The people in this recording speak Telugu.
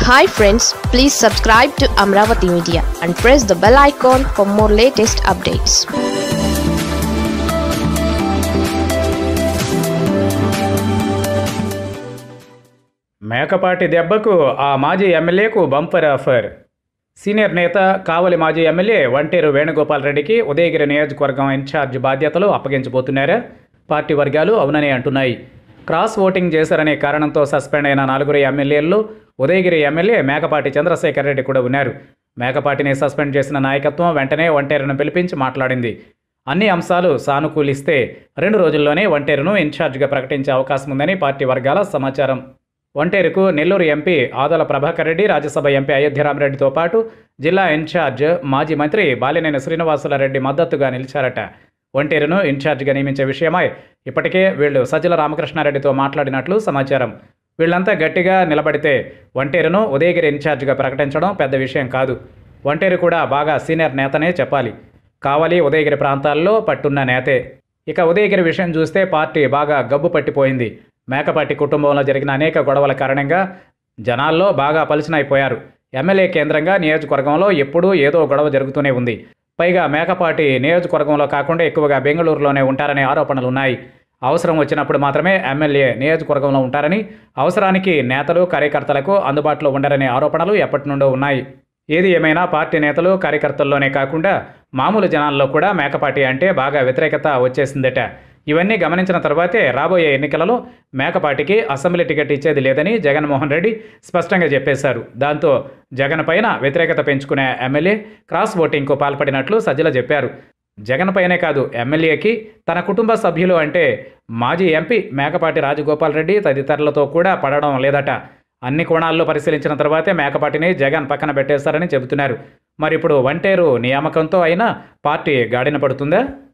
hi friends please subscribe to Amaravati media and press the bell icon for more latest updates Mekapati దెబ్బకు ఆ మాజీ ఎమ్మెల్యేకు బంపర్ ఆఫర్ సీనియర్ నేత కావలి మాజీ ఎమ్మెల్యే వంటేరు వేణుగోపాల్ రెడ్డికి ఉదయగిరి నియోజకవర్గం ఇన్ఛార్జ్ బాధ్యతలు అప్పగించబోతున్నారా పార్టీ వర్గాలు అవునని అంటున్నాయి క్రాస్ ఓటింగ్ చేశారనే కారణంతో సస్పెండ్ అయిన నలుగురు ఎమ్మెల్యేల్లో ఉదయగిరి ఎమ్మెల్యే మేకపాటి చంద్రశేఖర్ రెడ్డి కూడా ఉన్నారు మేకపాటిని సస్పెండ్ చేసిన నాయకత్వం వెంటనే వంటేరును పిలిపించి మాట్లాడింది అన్ని అంశాలు సానుకూలిస్తే రెండు రోజుల్లోనే వంటేరును ఇన్ఛార్జిగా ప్రకటించే అవకాశం ఉందని పార్టీ వర్గాల సమాచారం వంటేరుకు నెల్లూరు ఎంపీ ఆదల ప్రభాకర్ రెడ్డి రాజ్యసభ ఎంపీ అయోధ్యరామరెడ్డితో పాటు జిల్లా ఇన్ఛార్జ్ మాజీ మంత్రి బాలినేని శ్రీనివాసులరెడ్డి మద్దతుగా నిలిచారట వంటేరును ఇన్ఛార్జిగా నియమించే విషయమై ఇప్పటికే వీళ్ళు సజ్జల రామకృష్ణారెడ్డితో మాట్లాడినట్లు సమాచారం వీళ్ళంతా గట్టిగా నిలబడితే వంటేరును ఉదయగిరి ఇన్ఛార్జిగా ప్రకటించడం పెద్ద విషయం కాదు వంటేరు కూడా బాగా సీనియర్ నేతనే చెప్పాలి కావలి ఉదయగిరి ప్రాంతాల్లో పట్టున్న నేతే ఇక ఉదయగిరి విషయం చూస్తే పార్టీ బాగా గబ్బు పట్టిపోయింది మేకపాటి కుటుంబంలో జరిగిన అనేక గొడవల కారణంగా జనాల్లో బాగా పలిచినైపోయారు ఎమ్మెల్యే కేంద్రంగా నియోజకవర్గంలో ఎప్పుడూ ఏదో గొడవ జరుగుతూనే ఉంది పైగా మేకపాటి నియోజకవర్గంలో కాకుండా ఎక్కువగా బెంగళూరులోనే ఉంటారనే ఆరోపణలు ఉన్నాయి అవసరం వచ్చినప్పుడు మాత్రమే ఎమ్మెల్యే నియోజకవర్గంలో ఉంటారని అవసరానికి నేతలు కార్యకర్తలకు అందుబాటులో ఉండరనే ఆరోపణలు ఎప్పటి నుండో ఉన్నాయి ఏది ఏమైనా పార్టీ నేతలు కార్యకర్తల్లోనే కాకుండా మామూలు జనాల్లో కూడా మేకపాటి అంటే బాగా వ్యతిరేకత వచ్చేసిందట ఇవన్నీ గమనించిన తర్వాతే రాబోయే ఎన్నికలలో మేకపాటికి అసెంబ్లీ టికెట్ ఇచ్చేది లేదని జగన్మోహన్ రెడ్డి స్పష్టంగా చెప్పేశారు దాంతో జగన్ పైన వ్యతిరేకత పెంచుకునే ఎమ్మెల్యే క్రాస్ ఓటింగ్కు పాల్పడినట్లు సజ్జల చెప్పారు జగన్ పైనే కాదు ఎమ్మెల్యేకి తన కుటుంబ సభ్యులు అంటే మాజీ ఎంపీ మేకపాటి రాజగోపాల్ రెడ్డి తదితరులతో కూడా పడడం లేదట అన్ని కోణాల్లో పరిశీలించిన తర్వాతే మేకపాటిని జగన్ పక్కన పెట్టేశారని చెబుతున్నారు మరి ఇప్పుడు వంటేరు నియామకంతో అయినా పార్టీ గాడిన పడుతుందా